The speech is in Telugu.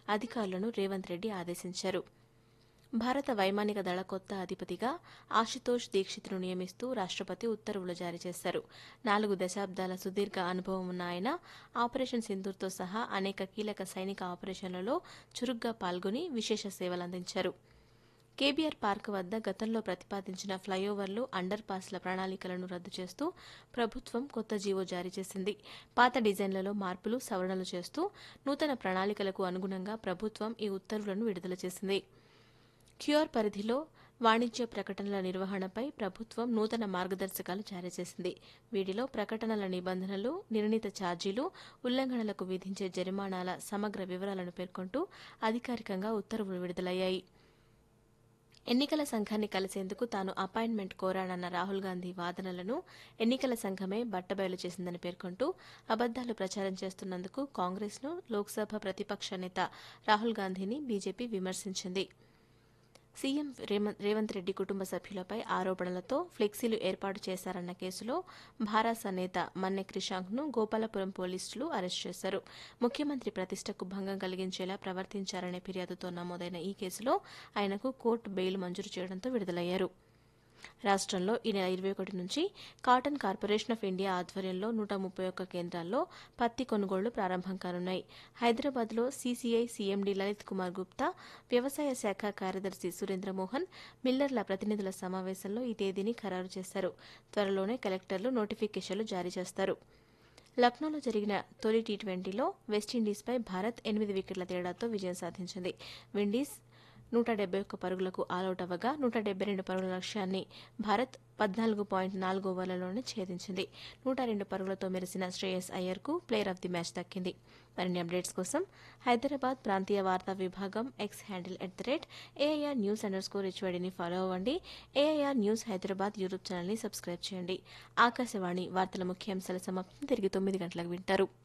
అధికారులను రేవంత్ రెడ్డి ఆదేశించారు భారత వైమానిక దళ కొత్త అధిపతిగా ఆశుతోష్ దీక్షిత్ను నియమిస్తూ రాష్ట్రపతి ఉత్తర్వులు జారీ చేశారు నాలుగు దశాబ్దాల సుదీర్ఘ అనుభవం ఉన్న ఆయన ఆపరేషన్ సింధూర్తో సహా అనేక కీలక సైనిక ఆపరేషన్లలో చురుగ్గా పాల్గొని విశేష సేవలందించారు కేబీఆర్ పార్క్ వద్ద గతంలో ప్రతిపాదించిన ఫ్లైఓవర్లు అండర్ పాస్ల ప్రణాళికలను రద్దు చేస్తూ ప్రభుత్వం కొత్త జీవో జారీ చేసింది పాత డిజైన్లలో మార్పులు సవరణలు చేస్తూ నూతన ప్రణాళికలకు అనుగుణంగా ప్రభుత్వం ఈ ఉత్తర్వులను విడుదల చేసింది క్యూఆర్ పరిధిలో వాణిజ్య ప్రకటనల నిర్వహణపై ప్రభుత్వం నూతన మార్గదర్శకాలు జారీ చేసింది వీటిలో ప్రకటనల నిబంధనలు నిర్ణీత ఛార్జీలు ఉల్లంఘనలకు విధించే జరిమానాల సమగ్ర వివరాలను పేర్కొంటూ అధికారికంగా ఉత్తర్వులు విడుదలయ్యాయి ఎన్నికల సంఘాన్ని కలిసేందుకు తాను అపాయింట్మెంట్ కోరానన్న రాహుల్ గాంధీ వాదనలను ఎన్నికల సంఘమే బట్టబయలు చేసిందని పేర్కొంటూ అబద్దాలు ప్రచారం చేస్తున్నందుకు కాంగ్రెస్ను లోక్సభ ప్రతిపక్ష నేత రాహుల్ గాంధీని బీజేపీ విమర్శించింది సీఎం రేవంత్ రేవంత్ రెడ్డి కుటుంబ సభ్యులపై ఆరోపణలతో ఫ్లెక్సీలు ఏర్పాటు చేశారన్న కేసులో భారాస నేత మన్నె క్రిషాంక్ను గోపాలపురం పోలీసులు అరెస్ట్ చేశారు ముఖ్యమంత్రి ప్రతిష్టకు భంగం కలిగించేలా ప్రవర్తించారనే ఫిర్యాదుతో నమోదైన ఈ కేసులో ఆయనకు కోర్టు బెయిల్ మంజూరు చేయడంతో విడుదలయ్యారు రాష్ట్రంలో ఈ నెల ఇరవై ఒకటి నుంచి కాటన్ కార్పొరేషన్ ఆఫ్ ఇండియా ఆధ్వర్యంలో నూట ముప్పై ఒక్క కేంద్రాల్లో పత్తి కొనుగోళ్లు ప్రారంభం కానున్నాయి హైదరాబాద్లో సీసీఐ సీఎండీ లలిత్ కుమార్ గుప్తా వ్యవసాయ శాఖ కార్యదర్శి సురేంద్రమోహన్ మిల్లర్ల ప్రతినిధుల సమావేశంలో ఈ తేదీని ఖరారు చేశారు త్వరలోనే కలెక్టర్లు నోటిఫికేషన్లు జారీ చేస్తారు లక్నోలో జరిగిన తొలి టీ ట్వంటీలో వెస్టిండీస్పై భారత్ ఎనిమిది వికెట్ల తేడాతో విజయం సాధించింది విండీస్ నూట డెబ్బై ఒక్క పరుగులకు ఆలౌట్ అవ్వగా నూట డెబ్బై రెండు పరుగుల లక్ష్యాన్ని భారత్ పద్నాలుగు పాయింట్ నాలుగు ఓవర్లలోనే ఛేదించింది నూట రెండు పరుగులతో మెరిసిన శ్రేయస్ అయ్యర్కు ప్లేయర్ ఆఫ్ ది మ్యాచ్ దక్కింది మరిన్ని అప్డేట్స్ కోసం హైదరాబాద్ ప్రాంతీయ వార్తా విభాగం X handle at the rate AIR news underscore హెచ్వైడిని ఫాలో అవ్వండి ఏఐఆర్ న్యూస్ హైదరాబాద్ యూట్యూబ్ ఛానల్ని సబ్స్క్రైబ్ చేయండి ఆకాశవాణి వార్తల ముఖ్యాంశాల సమాప్తం తిరిగి తొమ్మిది గంటలకు వింటారు